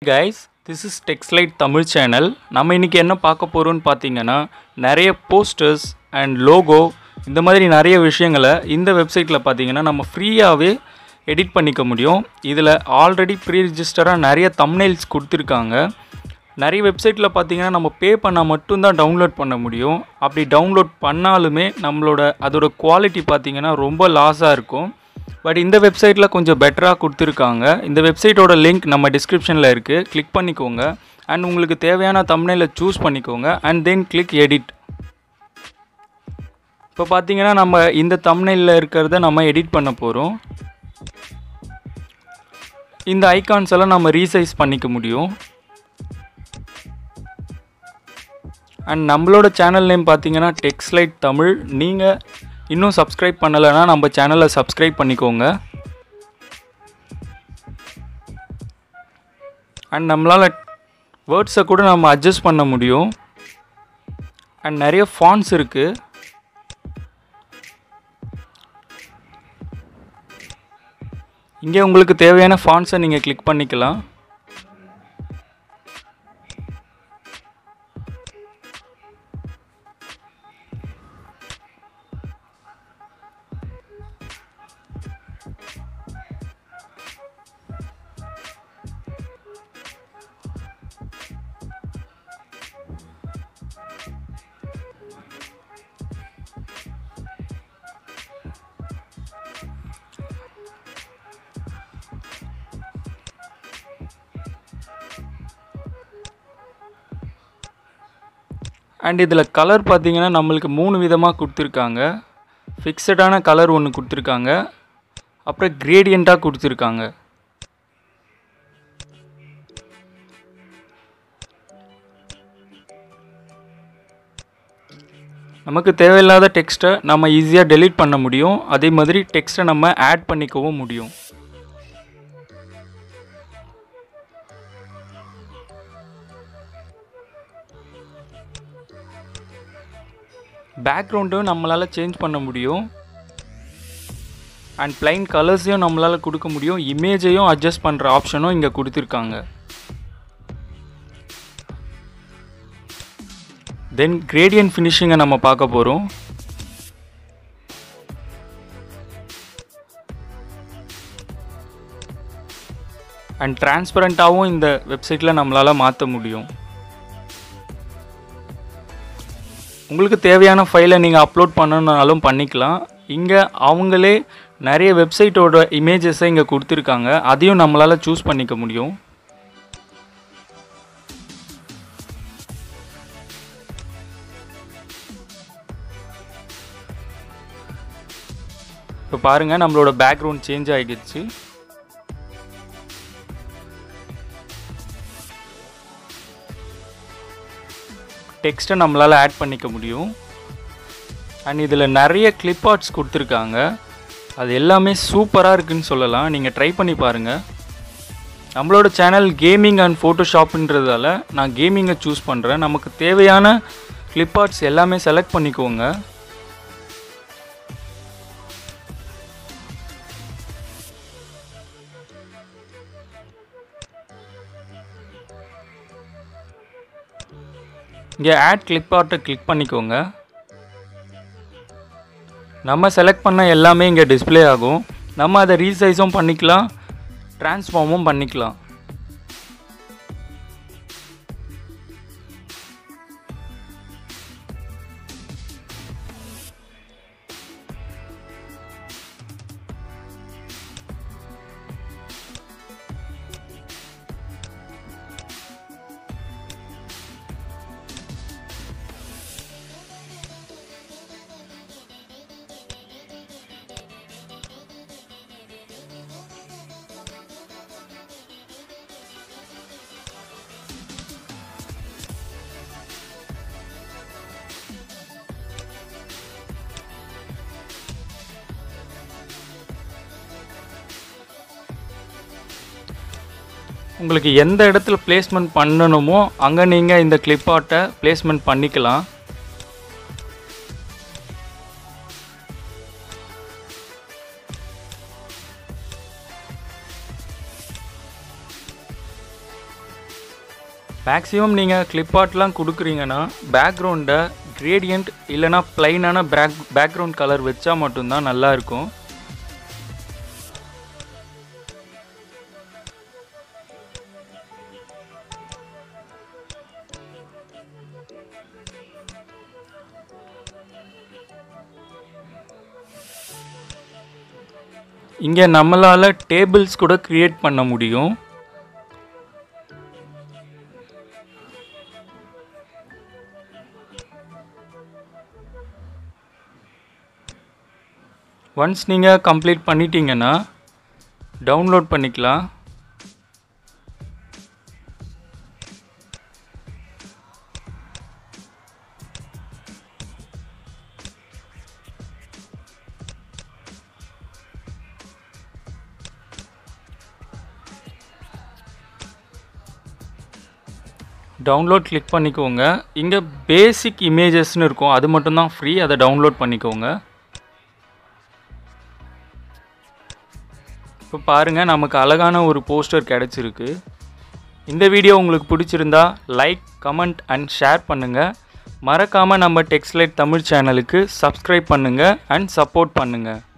guys this is techslight Tamil channel நம்ம இன்றைக்கி என்ன பார்க்க போகிறோம்னு பார்த்தீங்கன்னா நிறைய போஸ்டர்ஸ் அண்ட் லோகோ இந்த மாதிரி நிறைய விஷயங்களை இந்த வெப்சைட்டில் பார்த்தீங்கன்னா நம்ம ஃப்ரீயாகவே எடிட் பண்ணிக்க முடியும் இதில் ஆல்ரெடி ப்ரீ ரிஜிஸ்டராக நிறைய தம்னைல்ஸ் கொடுத்துருக்காங்க நிறைய வெப்சைட்டில் பார்த்தீங்கன்னா நம்ம பே பண்ணால் மட்டும்தான் டவுன்லோட் பண்ண முடியும் அப்படி டவுன்லோட் பண்ணாலுமே நம்மளோட அதோட குவாலிட்டி பார்த்தீங்கன்னா ரொம்ப லாஸாக இருக்கும் பட் இந்த வெப்சைட்டில் கொஞ்சம் பெட்டராக கொடுத்துருக்காங்க இந்த வெப்சைட்டோட லிங்க் நம்ம டிஸ்கிரிப்ஷனில் இருக்குது கிளிக் பண்ணிக்கோங்க அண்ட் உங்களுக்கு தேவையான தம்னைல சூஸ் பண்ணிக்கோங்க அண்ட் தென் கிளிக் எடிட் இப்போ பார்த்தீங்கன்னா நம்ம இந்த தம்னைலில் இருக்கிறத நம்ம எடிட் பண்ண போகிறோம் இந்த ஐகான்ஸ் எல்லாம் நம்ம ரீசைஸ் பண்ணிக்க முடியும் அண்ட் நம்மளோட சேனல் நேம் பார்த்தீங்கன்னா டெக்ஸ்லைட் தமிழ் நீங்கள் இன்னும் சப்ஸ்கிரைப் பண்ணலைன்னா நம்ம சேனலை சப்ஸ்கிரைப் பண்ணிக்கோங்க அண்ட் நம்மளால் வேர்ட்ஸை கூட நம்ம அட்ஜஸ்ட் பண்ண முடியும் அண்ட் நிறைய ஃபான்ஸ் இருக்குது இங்கே உங்களுக்கு தேவையான ஃபான்ஸை நீங்கள் கிளிக் பண்ணிக்கலாம் அண்ட் இதில் கலர் பார்த்தீங்கன்னா நம்மளுக்கு மூணு விதமாக கொடுத்துருக்காங்க ஃபிக்ஸடான கலர் ஒன்று கொடுத்துருக்காங்க அப்புறம் கிரேடியண்ட்டாக கொடுத்துருக்காங்க நமக்கு தேவையில்லாத டெக்ஸ்ட்டை நம்ம ஈஸியாக டெலீட் பண்ண முடியும் அதே மாதிரி டெக்ஸ்ட்டை நம்ம ஆட் பண்ணிக்கவும் முடியும் பேக்ரவுண்டும் நம்மளால் சேஞ்ச் பண்ண முடியும் அண்ட் பிளைன் கலர்ஸையும் நம்மளால் கொடுக்க முடியும் இமேஜையும் அட்ஜஸ்ட் பண்ணுற ஆப்ஷனும் இங்கே கொடுத்துருக்காங்க தென் கிரேடியன்ட் ஃபினிஷிங்கை நம்ம பார்க்க போகிறோம் அண்ட் டிரான்ஸ்பரண்ட்டாகவும் இந்த வெப்சைட்டில் நம்மளால் மாற்ற முடியும் உங்களுக்கு தேவையான ஃபைலை நீங்கள் அப்லோட் பண்ணணுனாலும் பண்ணிக்கலாம் இங்கே அவங்களே நிறைய வெப்சைட்டோட இமேஜஸை இங்கே கொடுத்துருக்காங்க அதையும் நம்மளால் சூஸ் பண்ணிக்க முடியும் இப்போ பாருங்கள் நம்மளோட பேக்ரவுண்ட் சேஞ்ச் ஆகிடுச்சு டெக்ஸ்ட்டை நம்மளால் ஆட் பண்ணிக்க முடியும் அண்ட் இதில் நிறைய கிளிப் ஆர்ட்ஸ் கொடுத்துருக்காங்க அது எல்லாமே சூப்பராக இருக்குன்னு சொல்லலாம் நீங்கள் ட்ரை பண்ணி பாருங்கள் நம்மளோட சேனல் கேமிங் அண்ட் ஃபோட்டோஷாப்புன்றதால நான் கேமிங்கை சூஸ் பண்ணுறேன் நமக்கு தேவையான கிளிப் ஆர்ட்ஸ் எல்லாமே செலக்ட் பண்ணிக்கோங்க இங்கே ஆட் கிளிப் ஆர்ட்டை கிளிக் பண்ணிக்கோங்க நம்ம செலக்ட் பண்ண எல்லாமே இங்கே டிஸ்ப்ளே ஆகும் நம்ம அதை ரீசைஸும் பண்ணிக்கலாம் ட்ரான்ஸ்ஃபார்மும் பண்ணிக்கலாம் உங்களுக்கு எந்த இடத்துல பிளேஸ்மெண்ட் பண்ணணுமோ அங்கே நீங்கள் இந்த கிளிப் ஆர்ட்டை பிளேஸ்மெண்ட் பண்ணிக்கலாம் மேக்ஸிமம் நீங்கள் கிளிப் ஆர்ட்லாம் கொடுக்குறீங்கன்னா பேக்ரவுண்டை கிரேடியன்ட் இல்லைனா ப்ளைனான பேக் பேக்ரவுண்ட் கலர் வச்சா மட்டும்தான் நல்லா இருக்கும் இங்கே நம்மளால் டேபிள்ஸ் கூட க்ரியேட் பண்ண முடியும் ஒன்ஸ் நீங்கள் கம்ப்ளீட் பண்ணிட்டீங்கன்னா டவுன்லோட் பண்ணிக்கலாம் டவுன்லோட் கிளிக் பண்ணிக்கோங்க இங்கே பேசிக் இமேஜஸ்னு இருக்கும் அது மட்டும்தான் ஃப்ரீ அதை டவுன்லோட் பண்ணிக்கோங்க இப்போ பாருங்கள் நமக்கு அழகான ஒரு போஸ்டர் கிடச்சிருக்கு இந்த வீடியோ உங்களுக்கு பிடிச்சிருந்தா லைக் கமெண்ட் அண்ட் ஷேர் பண்ணுங்கள் மறக்காமல் நம்ம டெக்ஸ்லைட் தமிழ் சேனலுக்கு சப்ஸ்கிரைப் பண்ணுங்கள் அண்ட் சப்போர்ட் பண்ணுங்கள்